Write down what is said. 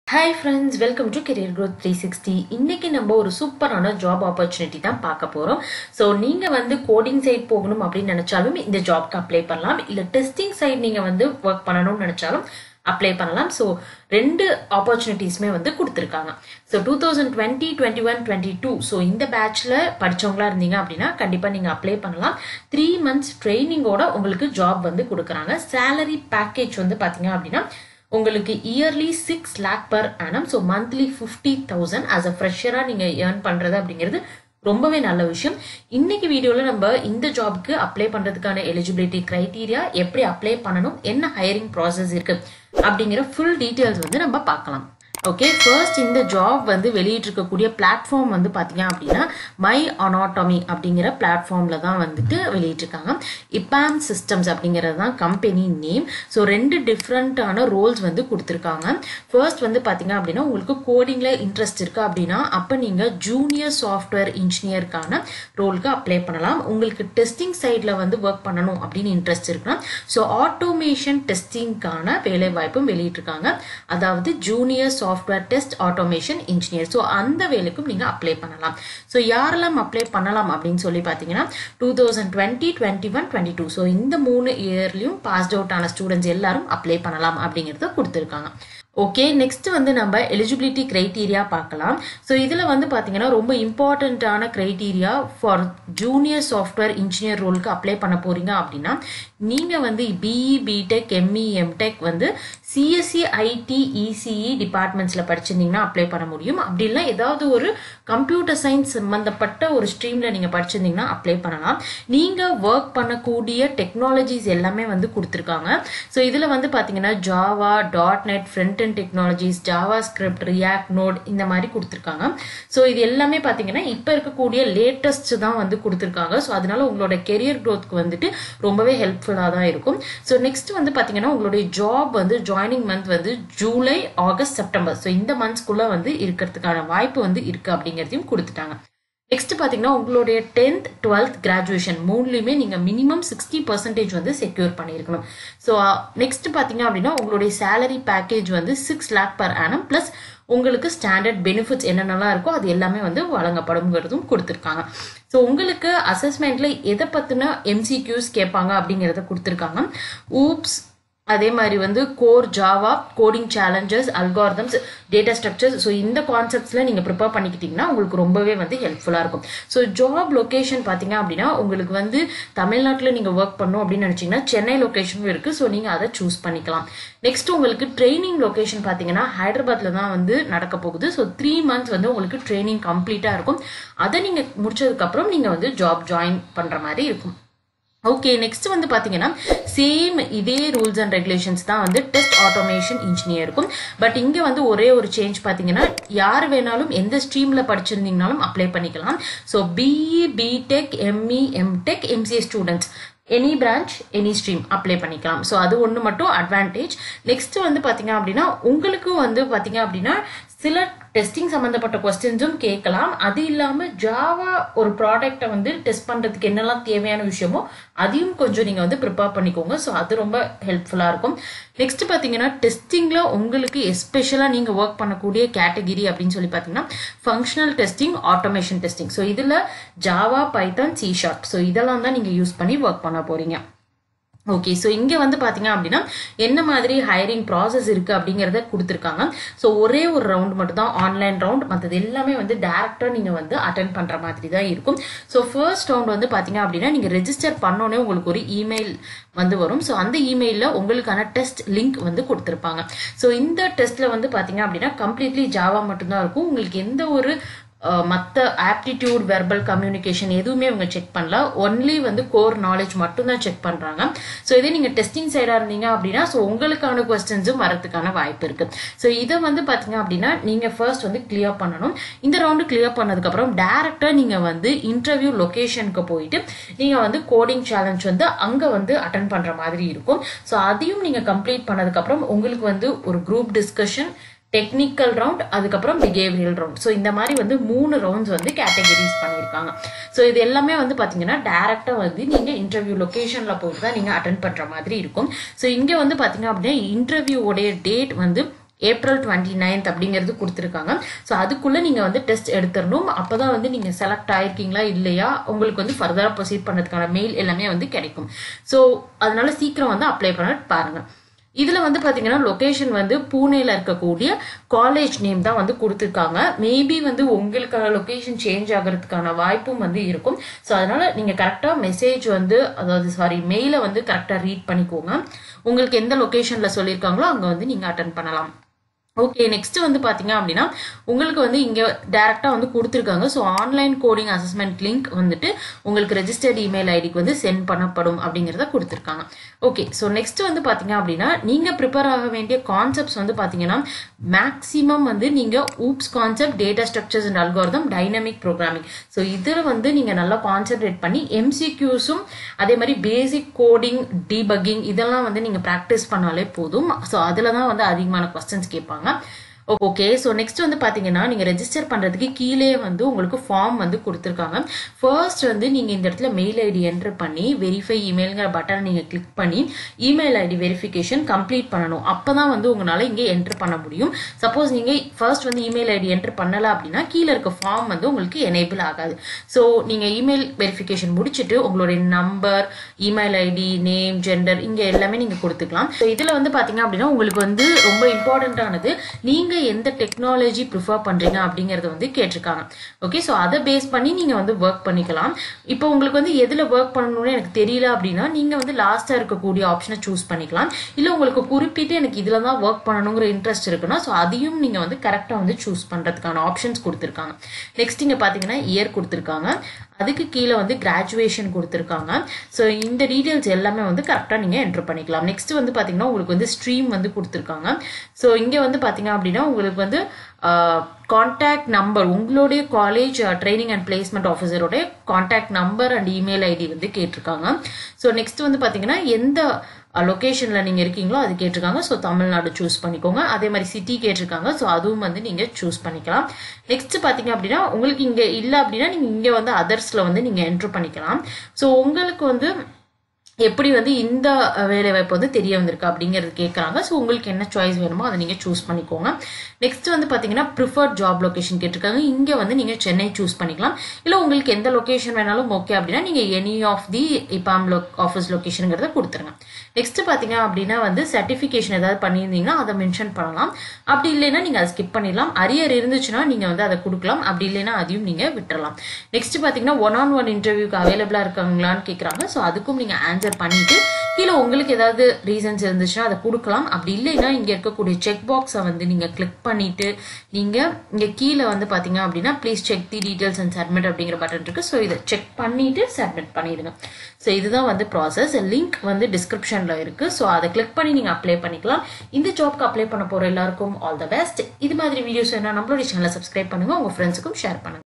hi friends welcome to career growth three sixty இன்னைக்கு நம்ம ஒரு சூப்பரான ஜாப் ஆப்பர்ச்சுனிட்டி தான் பார்க்க போகிறோம் ஸோ நீங்கள் வந்து கோடிங் சைட் போகணும் அப்படின்னு நினச்சாலும் இந்த ஜாப்க்கு அப்ளை பண்ணலாம் இல்லை டெஸ்டிங் சைட் நீங்கள் வந்து ஒர்க் பண்ணணும்னு நினச்சாலும் அப்ளை பண்ணலாம் ஸோ ரெண்டு ஆப்பர்ச்சுனிட்டிஸுமே வந்து கொடுத்துருக்காங்க so two thousand twenty twenty one twenty two so இந்த பேட்ச்சில் படித்தவங்களா இருந்தீங்க அப்படின்னா கண்டிப்பாக நீங்கள் அப்ளை பண்ணலாம் த்ரீ மந்த்ஸ் ட்ரைனிங்கோட உங்களுக்கு ஜாப் வந்து கொடுக்குறாங்க சேலரி பேக்கேஜ் வந்து பார்த்தீங்க அப்படின்னா உங்களுக்கு yearly six lakh per annum so monthly fifty thousand as a ஃப்ரெஷராக நீங்கள் ஏர்ன் பண்ணுறது அப்படிங்கிறது ரொம்பவே நல்ல விஷயம் இன்னைக்கு வீடியோவில் நம்ம இந்த ஜாப்க்கு அப்ளை பண்ணுறதுக்கான எலிஜிபிலிட்டி க்ரைட்டீரியா எப்படி அப்ளை பண்ணணும் என்ன ஹையரிங் ப்ராசஸ் இருக்கு அப்படிங்கிற ஃபுல் டீட்டெயில்ஸ் வந்து நம்ம பார்க்கலாம் ஓகே ஃபர்ஸ்ட் இந்த ஜாப் வந்து வெளியிட்டிருக்கக்கூடிய பிளாட்ஃபார்ம் வந்து பார்த்தீங்க அப்படின்னா மை அனாட்டமி அப்படிங்கிற பிளாட்ஃபார்மில் தான் வந்துட்டு வெளியிட்டிருக்காங்க இப்பாம் சிஸ்டம்ஸ் அப்படிங்கிறது தான் கம்பெனி நேம் ஸோ ரெண்டு டிஃப்ரெண்ட்டான ரோல்ஸ் வந்து கொடுத்துருக்காங்க ஃபர்ஸ்ட் வந்து பார்த்தீங்க அப்படின்னா உங்களுக்கு கோடிங்கில் இன்ட்ரெஸ்ட் இருக்குது அப்படின்னா அப்போ நீங்கள் ஜூனியர் சாஃப்ட்வேர் இன்ஜினியருக்கான ரோலுக்கு அப்ளை பண்ணலாம் உங்களுக்கு டெஸ்டிங் சைடில் வந்து ஒர்க் பண்ணணும் அப்படின்னு இன்ட்ரெஸ்ட் இருக்குன்னா ஸோ ஆட்டோமேஷன் டெஸ்டிங்க்கான வேலை வாய்ப்பும் வெளியிட்டிருக்காங்க அதாவது junior software test automation engineer so அந்த வேலைக்கும் நீங்கள் அப்ளை பண்ணலாம் ஸோ யாரெல்லாம் அப்ளை பண்ணலாம் அப்படின்னு சொல்லி பார்த்தீங்கன்னா two thousand twenty twenty one twenty two so இந்த மூணு இயர்லையும் பாஸ்ட் அவுட் ஆன ஸ்டூடெண்ட்ஸ் எல்லாரும் அப்ளை பண்ணலாம் அப்படிங்கிறத கொடுத்துருக்காங்க ஓகே நெக்ஸ்ட் வந்து நம்ம எலிஜிபிலிட்டி க்ரைட்டீரியா பார்க்கலாம் ஸோ இதில் வந்து பார்த்தீங்கன்னா ரொம்ப இம்பார்ட்டண்ட்டான criteria for junior software engineer ரோலுக்கு அப்ளை பண்ண போறீங்க அப்படின்னா நீங்கள் வந்து பிஇ பிடெக் எம்இ எம்டெக் வந்து சிஎஸ்சி ஐடி இசிஇ டிபார்ட்மெண்ட்ஸில் படிச்சிருந்தீங்கன்னா அப்ளை பண்ண முடியும் அப்படி இல்லை ஏதாவது ஒரு கம்ப்யூட்டர் சயின்ஸ் சம்மந்தப்பட்ட ஒரு ஸ்ட்ரீமில் நீங்கள் படிச்சிருந்தீங்கன்னா அப்ளை பண்ணலாம் நீங்கள் ஒர்க் பண்ணக்கூடிய டெக்னாலஜிஸ் எல்லாமே வந்து கொடுத்துருக்காங்க ஸோ இதில் வந்து பார்த்தீங்கன்னா Java dot net front and technologies JavaScript React Node இந்த மாதிரி கொடுத்துருக்காங்க ஸோ இது எல்லாமே பார்த்தீங்கன்னா இப்போ இருக்கக்கூடிய லேட்டஸ்ட் தான் வந்து கொடுத்துருக்காங்க ஸோ அதனால உங்களோட கெரியர் க்ரோத்க்கு வந்துட்டு ரொம்பவே ஹெல்ப்ஃபுல்லாக தான் இருக்கும் ஸோ நெக்ஸ்ட் வந்து பார்த்தீங்கன்னா உங்களுடைய ஜாப் வந்து ஜாயினிங் மந்த் வந்து ஜூலை ஆகஸ்ட் செப்டம்பர் ஸோ இந்த மந்த்ஸ்க்குள்ளே வந்து இருக்கிறதுக்கான வாய்ப்பு வந்து இருக்குது அப்படிங்கிறதையும் கொடுத்துட்டாங்க நெக்ஸ்ட் பார்த்தீங்கன்னா உங்களுடைய டென்த் டுவெல்த் கிராஜுவேஷன் மூணுலையுமே நீங்கள் மினிமம் சிக்ஸ்டி பர்சன்டேஜ் வந்து செக்யூர் பண்ணியிருக்கணும் ஸோ நெக்ஸ்ட் பார்த்தீங்க அப்படின்னா உங்களுடைய சேலரி பேக்கேஜ் வந்து six lakh per annum plus உங்களுக்கு ஸ்டாண்டர்ட் பெனிஃபிட்ஸ் என்னென்னலாம் இருக்கோ அது எல்லாமே வந்து வழங்கப்படும்ங்கிறதும் கொடுத்துருக்காங்க ஸோ உங்களுக்கு அசஸ்மெண்ட்டில் எதை பற்றின எம்சிக்யூஸ் கேட்பாங்க அப்படிங்கிறத கொடுத்துருக்காங்க ஊப்ஸ் அதே மாதிரி வந்து core Java coding challenges algorithms data structures so இந்த கான்செப்ட்ஸில் நீங்கள் ப்ரிப்பேர் பண்ணிக்கிட்டிங்கன்னா உங்களுக்கு ரொம்பவே வந்து ஹெல்ப்ஃபுல்லாக இருக்கும் ஸோ ஜாப் லொக்கேஷன் பார்த்தீங்க அப்படின்னா உங்களுக்கு வந்து தமிழ்நாட்டில் நீங்கள் ஒர்க் பண்ணணும் அப்படின்னு நினச்சிங்கன்னா சென்னை லொக்கேஷனும் இருக்குது ஸோ நீங்கள் அதை சூஸ் பண்ணிக்கலாம் நெக்ஸ்ட் உங்களுக்கு ட்ரைனிங் லொக்கேஷன் பார்த்தீங்கன்னா ஹைதராபாத்தில் தான் வந்து நடக்க போகுது ஸோ த்ரீ மந்த்ஸ் வந்து உங்களுக்கு ட்ரைனிங் கம்ப்ளீட்டாக இருக்கும் அதை நீங்கள் முடிச்சதுக்கப்புறம் நீங்கள் வந்து ஜாப் ஜாயின் பண்ணுற மாதிரி இருக்கும் ஓகே நெக்ஸ்ட் வந்து பார்த்தீங்கன்னா சேம் இதே ரூல்ஸ் அண்ட் ரெகுலேஷன்ஸ் தான் வந்து டெஸ்ட் ஆட்டோமேஷன் இன்ஜினியருக்கும் பட் இங்கே வந்து ஒரே ஒரு சேஞ்ச் பார்த்தீங்கன்னா யார் வேணாலும் எந்த ஸ்ட்ரீமில் படிச்சிருந்தீங்கனாலும் அப்ளை பண்ணிக்கலாம் so BE BTech ME MTech MCA students any branch any stream apply பண்ணிக்கலாம் ஸோ அது ஒன்று மட்டும் அட்வான்டேஜ் நெக்ஸ்ட் வந்து பார்த்தீங்க அப்படின்னா உங்களுக்கும் வந்து பார்த்தீங்க அப்படின்னா சில டெஸ்டிங் சம்மந்தப்பட்ட கொஸ்டின்ஸும் கேட்கலாம் அது இல்லாமல் ஜாவா ஒரு ப்ராடக்டை வந்து டெஸ்ட் பண்ணுறதுக்கு என்னெல்லாம் தேவையான விஷயமோ அதையும் கொஞ்சம் நீங்கள் வந்து ப்ரிப்பேர் பண்ணிக்கோங்க ஸோ அது ரொம்ப ஹெல்ப்ஃபுல்லாக இருக்கும் நெக்ஸ்ட் பார்த்தீங்கன்னா டெஸ்டிங்கில் உங்களுக்கு எஸ்பெஷலாக நீங்கள் ஒர்க் பண்ணக்கூடிய கேட்டகிரி அப்படின்னு சொல்லி பார்த்தீங்கன்னா functional testing automation testing so இதில் Java Python C sharp so இதெல்லாம் தான் நீங்கள் யூஸ் பண்ணி ஒர்க் பண்ண போகிறீங்க ஓகே ஸோ இங்கே வந்து பார்த்தீங்க அப்படின்னா என்ன மாதிரி ஹையரிங் ப்ராசஸ் இருக்குது அப்படிங்கிறத கொடுத்துருக்காங்க ஸோ ஒரே ஒரு ரவுண்ட் மட்டும் தான் ஆன்லைன் ரவுண்ட் மற்றது எல்லாமே வந்து டேரெக்டாக நீங்கள் வந்து அட்டன் பண்ணுற மாதிரி தான் இருக்கும் ஸோ ஃபர்ஸ்ட் ரவுண்ட் வந்து பார்த்தீங்க அப்படின்னா நீங்கள் ரெஜிஸ்டர் பண்ணோன்னே உங்களுக்கு ஒரு இமெயில் வந்து வரும் ஸோ அந்த இமெயிலில் உங்களுக்கான டெஸ்ட் லிங்க் வந்து கொடுத்துருப்பாங்க ஸோ இந்த டெஸ்ட்டில் வந்து பார்த்தீங்க அப்படின்னா கம்ப்ளீட்லி ஜாவா மட்டும்தான் இருக்கும் உங்களுக்கு எந்த ஒரு மற்ற ஆப்டிடியூட் வெர்பல் கம்யூனிகேஷன் எதுவுமே அவங்க செக் பண்ணல ஒன்லி வந்து கோர் நாலேஜ் மட்டும்தான் செக் பண்ணுறாங்க ஸோ இதே நீங்கள் டெஸ்டிங் சைடாக இருந்தீங்க அப்படின்னா ஸோ உங்களுக்கான கொஸ்டின்ஸும் வரதுக்கான வாய்ப்பு இருக்குது ஸோ இதை வந்து பார்த்தீங்க அப்படின்னா நீங்கள் ஃபர்ஸ்ட் வந்து கிளியர் பண்ணணும் இந்த ரவுண்டு கிளியர் பண்ணதுக்கப்புறம் டேரெக்டாக நீங்கள் வந்து இன்டர்வியூ லொக்கேஷனுக்கு போயிட்டு நீங்கள் வந்து கோடிங் சேலஞ்ச் வந்து அங்கே வந்து அட்டன் பண்ணுற மாதிரி இருக்கும் ஸோ அதையும் நீங்கள் கம்ப்ளீட் பண்ணதுக்கப்புறம் உங்களுக்கு வந்து ஒரு குரூப் டிஸ்கஷன் டெக்னிக்கல் ரவுண்ட் அதுக்கப்புறம் பிஹேவியல் ரவுண்ட் ஸோ இந்த மாதிரி வந்து மூணு ரவுண்ட்ஸ் வந்து கேட்டகரிஸ் பண்ணியிருக்காங்க ஸோ இது எல்லாமே வந்து பார்த்தீங்கன்னா டேரெக்டாக வந்து நீங்கள் இன்டர்வியூ லொக்கேஷனில் போயிட்டு தான் நீங்கள் அட்டன் பண்ணுற மாதிரி இருக்கும் ஸோ இங்கே வந்து பார்த்தீங்க அப்படின்னா இன்டர்வியூவோடைய டேட் வந்து ஏப்ரல் டுவெண்ட்டி நைன்த் அப்படிங்கிறது கொடுத்துருக்காங்க ஸோ அதுக்குள்ளே நீங்கள் வந்து டெஸ்ட் எடுத்துடணும் அப்போ தான் வந்து நீங்கள் செலக்ட் ஆயிருக்கீங்களா இல்லையா உங்களுக்கு வந்து ஃபர்தராக ப்ரொசீட் பண்ணுறதுக்கான மெயில் எல்லாமே வந்து கிடைக்கும் ஸோ அதனால சீக்கிரம் வந்து அப்ளை பண்ண பாருங்கள் இதில் வந்து பார்த்தீங்கன்னா லொக்கேஷன் வந்து பூனேல இருக்கக்கூடிய காலேஜ் நேம் தான் வந்து கொடுத்துருக்காங்க மேபி வந்து உங்களுக்கான லொக்கேஷன் சேஞ்ச் ஆகிறதுக்கான வாய்ப்பும் வந்து இருக்கும் ஸோ அதனால நீங்கள் கரெக்டாக மெசேஜ் வந்து அதாவது சாரி மெயிலை வந்து கரெக்டாக ரீட் பண்ணிக்கோங்க உங்களுக்கு எந்த லொக்கேஷனில் சொல்லியிருக்காங்களோ அங்கே வந்து நீங்கள் அட்டன் பண்ணலாம் ஓகே நெக்ஸ்ட் வந்து பார்த்தீங்க அப்படின்னா உங்களுக்கு வந்து இங்கே டேரெக்டாக வந்து கொடுத்துருக்காங்க so online coding assessment link வந்துட்டு உங்களுக்கு ரெஜிஸ்டர்ட் இமெயில் ஐடிக்கு வந்து சென்ட் பண்ணப்படும் அப்படிங்கிறத கொடுத்துருக்காங்க ஓகே ஸோ நெக்ஸ்ட் வந்து பார்த்தீங்க அப்படின்னா நீங்கள் ப்ரிப்பேர் ஆக வேண்டிய கான்செப்ட்ஸ் வந்து பார்த்தீங்கன்னா மேக்ஸிமம் வந்து நீங்கள் OOPS concept data structures and algorithm dynamic programming so இதில் வந்து நீங்கள் நல்லா கான்சென்ட்ரேட் பண்ணி எம்சிக்யூஸும் அதே மாதிரி பேசிக் கோடிங் டீபக்கிங் இதெல்லாம் வந்து நீங்கள் ப்ராக்டிஸ் பண்ணாலே போதும் ஸோ அதில் தான் வந்து அதிகமான கொஸ்டின்ஸ் கேட்பாங்க ஓகே ஸோ நெக்ஸ்ட் வந்து பார்த்தீங்கன்னா நீங்கள் ரெஜிஸ்டர் பண்ணுறதுக்கு கீழே வந்து உங்களுக்கு ஃபார்ம் வந்து கொடுத்துருக்காங்க ஃபர்ஸ்ட் வந்து நீங்கள் இந்த இடத்துல மெயில் ஐடி என்ட்ரு பண்ணி வெரிஃபை இமெயிலுங்கிற பட்டனை நீங்கள் கிளிக் பண்ணி இமெயில் ஐடி வெரிஃபிகேஷன் கம்ப்ளீட் பண்ணணும் அப்போ தான் வந்து உங்களால் இங்கே என்ட்ரு பண்ண முடியும் சப்போஸ் நீங்கள் ஃபர்ஸ்ட் வந்து இமெயில் ஐடி என்ட்ரு பண்ணலை அப்படின்னா கீழே இருக்க ஃபார்ம் வந்து உங்களுக்கு எனேபிள் ஆகாது ஸோ நீங்கள் இமெயில் வெரிஃபிகேஷன் முடிச்சுட்டு உங்களுடைய number email ID name gender இங்கே எல்லாமே நீங்கள் கொடுத்துக்கலாம் ஸோ இதில் வந்து பார்த்தீங்க அப்படின்னா உங்களுக்கு வந்து ரொம்ப இம்பார்ட்டண்ட்டானது நீங்கள் எந்த டெக்னாலஜி ப்ரிஃபர் பண்ணுறீங்க அப்படிங்கிறத வந்து கேட்டிருக்காங்க ஓகே ஸோ அதை பேஸ் பண்ணி நீங்கள் வந்து ஒர்க் பண்ணிக்கலாம் இப்போ உங்களுக்கு வந்து எதில் ஒர்க் பண்ணணும்னு எனக்கு தெரியல அப்படின்னா நீங்கள் வந்து லாஸ்ட்டாக இருக்கக்கூடிய ஆப்ஷனை சூஸ் பண்ணிக்கலாம் இல்லை உங்களுக்கு குறிப்பிட்டு எனக்கு இதில் தான் ஒர்க் பண்ணணுங்கிற இன்ட்ரெஸ்ட் இருக்குன்னா ஸோ அதையும் நீங்கள் வந்து கரெக்டாக வந்து சூஸ் பண்ணுறதுக்கான ஆப்ஷன்ஸ் கொடுத்துருக்காங்க நெக்ஸ்ட் இங்கே பார்த்தீங்கன்னா இயர் கொடுத்துருக்காங்க அதுக்கு கீழே வந்து கிராஜுவேஷன் கொடுத்துருக்காங்க ஸோ இந்த டீட்டெயில்ஸ் எல்லாமே வந்து கரெக்டாக நீங்கள் என்ட்ரு பண்ணிக்கலாம் நெக்ஸ்ட் வந்து பார்த்தீங்கன்னா உங்களுக்கு வந்து ஸ்ட்ரீம் வந்து கொடுத்துருக்காங்க ஸோ இங்கே வந்து பார்த்தீங்க அப்படின்னா உங்களுக்கு வந்து காண்டாக்ட் நம்பர் உங்களுடைய காலேஜ் ட்ரைனிங் அண்ட் பிளேஸ்மெண்ட் ஆஃபீஸருடைய contact number and email ID வந்து கேட்டிருக்காங்க ஸோ நெக்ஸ்ட் வந்து பார்த்தீங்கன்னா எந்த லொக்கேஷனில் நீங்கள் இருக்கீங்களோ அது கேட்டிருக்காங்க ஸோ தமிழ்நாடு சூஸ் பண்ணிக்கோங்க அதே மாதிரி சிட்டி கேட்டிருக்காங்க ஸோ அதுவும் வந்து நீங்கள் சூஸ் பண்ணிக்கலாம் நெக்ஸ்ட் பார்த்தீங்க அப்படின்னா உங்களுக்கு இங்கே இல்லை அப்படின்னா நீங்கள் இங்கே வந்து அதர்ஸில் வந்து நீங்கள் என்ட்ரு பண்ணிக்கலாம் ஸோ உங்களுக்கு வந்து எப்படி வந்து இந்த வேலை வாய்ப்பு வந்து தெரிய வந்திருக்கு அப்படிங்கிறது கேட்குறாங்க ஸோ உங்களுக்கு என்ன சாய்ஸ் வேணுமோ அதை நீங்கள் சூஸ் பண்ணிக்கோங்க நெக்ஸ்ட் வந்து பார்த்தீங்கன்னா ப்ரிஃபர்ட் ஜாப் லொக்கேஷன் கேட்டிருக்காங்க இங்கே வந்து நீங்கள் சென்னை சூஸ் பண்ணிக்கலாம் இல்லை உங்களுக்கு எந்த லொக்கேஷன் வேணாலும் ஓகே அப்படின்னா நீங்கள் any of the EPAM lock office லொக்கேஷனுங்கிறத கொடுத்துருங்க நெக்ஸ்ட் பார்த்தீங்க அப்படின்னா வந்து சர்டிஃபிகேஷன் ஏதாவது பண்ணியிருந்தீங்கன்னா அதை மென்ஷன் பண்ணலாம் அப்படி இல்லைன்னா நீங்கள் அதை ஸ்கிப் பண்ணிடலாம் அரியர் இருந்துச்சுன்னா நீங்கள் வந்து அதை கொடுக்கலாம் அப்படி இல்லைன்னா அதையும் நீங்கள் விட்டுறலாம் நெக்ஸ்ட் பார்த்தீங்கன்னா ஒன் ஆன் ஒன் இன்டர்வியூக்கு அவைலபிளாக இருக்காங்களான்னு கேட்குறாங்க ஸோ அதுக்கும் நீங்கள் ஆன்சர் பண்ணிட்டு கீழே உங்களுக்கு ஏதாவது ரீசன்ஸ் இருந்துச்சுன்னா அதை கொடுக்கலாம் அப்படி இல்லைன்னா இங்கே இருக்கக்கூடிய செக் பாக்ஸை வந்து நீங்கள் கிளிக் பண்ணிட்டு நீங்கள் இங்கே கீழே வந்து பார்த்தீங்க அப்படின்னா please check the details and submit அப்படிங்கிற பட்டன் இருக்கு ஸோ இதை செக் பண்ணிட்டு சப்மிட் பண்ணிடுங்க ஸோ இதுதான் வந்து ப்ராசஸ் லிங்க் வந்து டிஸ்கிரிப்ஷனில் இருக்கு ஸோ அதை கிளிக் பண்ணி நீங்கள் அப்ளை பண்ணிக்கலாம் இந்த ஜாப்க்கு அப்ளை பண்ண போகிற எல்லாருக்கும் ஆல் த பெஸ்ட் இது மாதிரி வீடியோஸ் வேணா நம்மளுடைய சேனலை சப்ஸ்கிரைப் பண்ணுங்க உங்கள் ஃப்ரெண்ட்ஸுக்கும் ஷேர் பண்ணுங்க